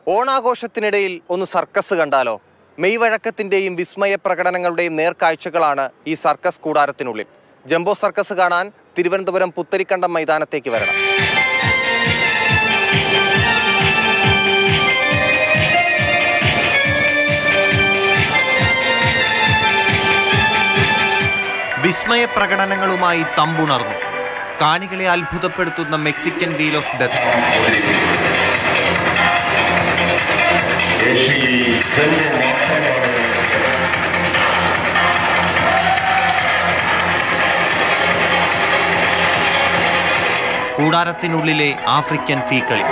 ഓണാഘോഷത്തിനിടയിൽ ഒന്ന് സർക്കസ് കണ്ടാലോ മെയ് വഴക്കത്തിന്റെയും വിസ്മയ പ്രകടനങ്ങളുടെയും നേർക്കാഴ്ചകളാണ് ഈ സർക്കസ് കൂടാരത്തിനുള്ളിൽ ജംബോ സർക്കസ് കാണാൻ തിരുവനന്തപുരം പുത്തരിക്കണ്ടം മൈതാനത്തേക്ക് വരണം വിസ്മയ പ്രകടനങ്ങളുമായി തമ്പുണർന്നു കാണികളെ അത്ഭുതപ്പെടുത്തുന്ന മെക്സിക്കൻ വീൽ ഓഫ് ഡെത്ത് കൂടാരത്തിനുള്ളിലെ ആഫ്രിക്കൻ തീക്കളി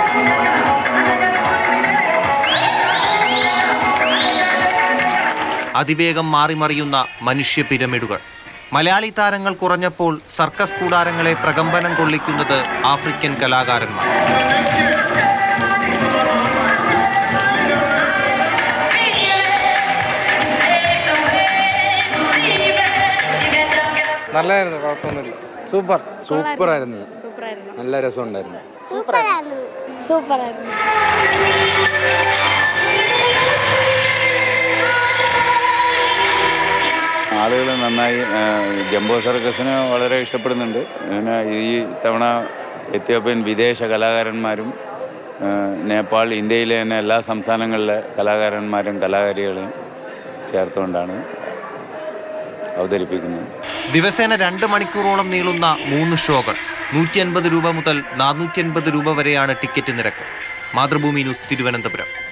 അതിവേഗം മാറിമറിയുന്ന മനുഷ്യ പിരമിഡുകൾ മലയാളി താരങ്ങൾ കുറഞ്ഞപ്പോൾ സർക്കസ് കൂടാരങ്ങളെ പ്രകമ്പനം കൊള്ളിക്കുന്നത് ആഫ്രിക്കൻ കലാകാരന്മാർ നല്ലതായിരുന്നു കുഴപ്പമൊന്നുമില്ല സൂപ്പർ സൂപ്പർ ആയിരുന്നു സൂപ്പറായിരുന്നു നല്ല രസമുണ്ടായിരുന്നു സൂപ്പറായിരുന്നു സൂപ്പറായിരുന്നു ആളുകൾ നന്നായി ആ, ജംബോ സർക്കസിന് വളരെ ഇഷ്ടപ്പെടുന്നുണ്ട് പിന്നെ ഈ തവണ എത്യോപ്യൻ വിദേശ കലാകാരന്മാരും ആ, നേപ്പാൾ ഇന്ത്യയിലെ തന്നെ എല്ലാ സംസ്ഥാനങ്ങളിലെ കലാകാരന്മാരും കലാകാരികളെയും ചേർത്തുകൊണ്ടാണ് അവതരിപ്പിക്കുന്നത് ദിവസേന രണ്ട് മണിക്കൂറോളം നീളുന്ന മൂന്ന് ഷോകൾ നൂറ്റി അൻപത് രൂപ മുതൽ നാനൂറ്റി അൻപത് രൂപ വരെയാണ് ടിക്കറ്റ് നിരക്ക് മാതൃഭൂമി ന്യൂസ് തിരുവനന്തപുരം